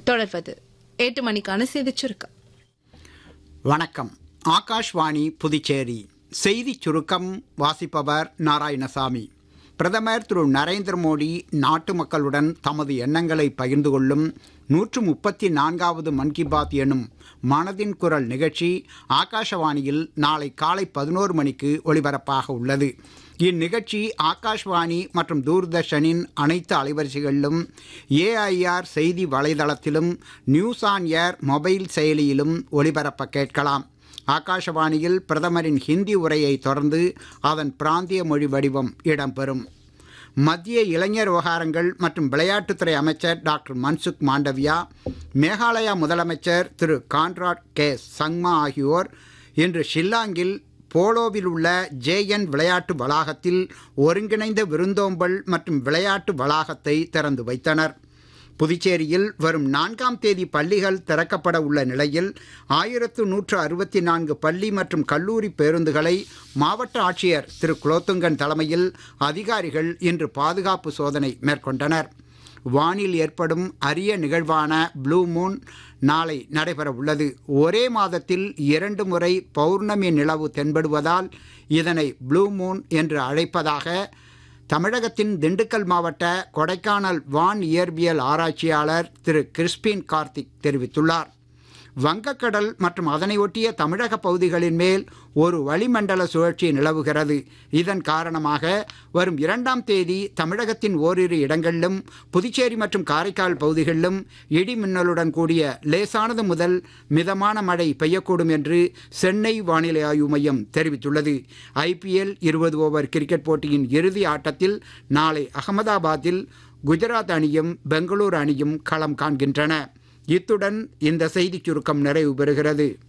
தொடர்வது எட்டு மணிக்கான செய்திச் சுருக்கம் வணக்கம் ஆகாஷ்வாணி புதுச்சேரி செய்திச் சுருக்கம் வாசிப்பவர் நாராயணசாமி பிரதமர் திரு நரேந்திர மோடி நாட்டு மக்களுடன் தமது எண்ணங்களை பகிர்ந்து கொள்ளும் நூற்று முப்பத்தி நான்காவது மன் கி பாத் எனும் மனதின் குரல் நிகழ்ச்சி ஆகாஷவாணியில் நாளை காலை பதினோரு மணிக்கு ஒளிபரப்பாக உள்ளது இந்நிகழ்ச்சி ஆகாஷ்வாணி மற்றும் தூர்தர்ஷனின் அனைத்து அலைவரிசைகளிலும் ஏஐஆர் செய்தி வலைதளத்திலும் நியூஸ் ஆன் ஏர் மொபைல் செயலியிலும் ஒளிபரப்ப கேட்கலாம் ஆகாஷவாணியில் பிரதமரின் ஹிந்தி உரையை தொடர்ந்து அதன் பிராந்திய மொழி வடிவம் இடம்பெறும் மத்திய இளைஞர் விவகாரங்கள் மற்றும் விளையாட்டுத்துறை அமைச்சர் டாக்டர் மன்சுக் மாண்டவியா மேகாலயா முதலமைச்சர் திரு கான்ராட் கே சங்மா ஆகியோர் இன்று ஷில்லாங்கில் போலோவில் உள்ள ஜேஎன் விளையாட்டு வளாகத்தில் ஒருங்கிணைந்த விருந்தோம்பல் மற்றும் விளையாட்டு வளாகத்தை திறந்து வைத்தனர் புதுச்சேரியில் வரும் நான்காம் தேதி பள்ளிகள் திறக்கப்பட உள்ள நிலையில் ஆயிரத்து நூற்று அறுபத்தி நான்கு பள்ளி மற்றும் கல்லூரி பேருந்துகளை மாவட்ட ஆட்சியர் திரு குலோத்துங்கன் தலைமையில் அதிகாரிகள் இன்று பாதுகாப்பு சோதனை மேற்கொண்டனர் வானில் ஏற்படும் அரிய நிகழ்வான ப்ளூ மூன் நாளை நடைபெற உள்ளது ஒரே மாதத்தில் இரண்டு முறை பௌர்ணமி நிலவு தென்படுவதால் இதனை ப்ளூ மூன் என்று அழைப்பதாக தமிழகத்தின் திண்டுக்கல் மாவட்ட கொடைக்கானல் வான் இயற்பியல் ஆராய்ச்சியாளர் திரு கிறிஸ்பின் கார்த்திக் தெரிவித்துள்ளார் வங்கக்கடல் மற்றும் அதனை ஒட்டிய தமிழக பகுதிகளின் மேல் ஒரு வளிமண்டல சுழற்சி நிலவுகிறது இதன் காரணமாக வரும் இரண்டாம் தேதி தமிழகத்தின் ஓரிரு இடங்களிலும் புதுச்சேரி மற்றும் காரைக்கால் பகுதிகளிலும் இடி மின்னலுடன் கூடிய லேசானது முதல் மிதமான மழை பெய்யக்கூடும் என்று சென்னை வானிலை ஆய்வு மையம் தெரிவித்துள்ளது ஐபிஎல் இருபது ஓவர் கிரிக்கெட் போட்டியின் இறுதி ஆட்டத்தில் நாளை அகமதாபாத்தில் குஜராத் அணியும் பெங்களூரு அணியும் களம் காண்கின்றன இத்துடன் இந்த செய்திச் சுருக்கம் நிறைவு பெறுகிறது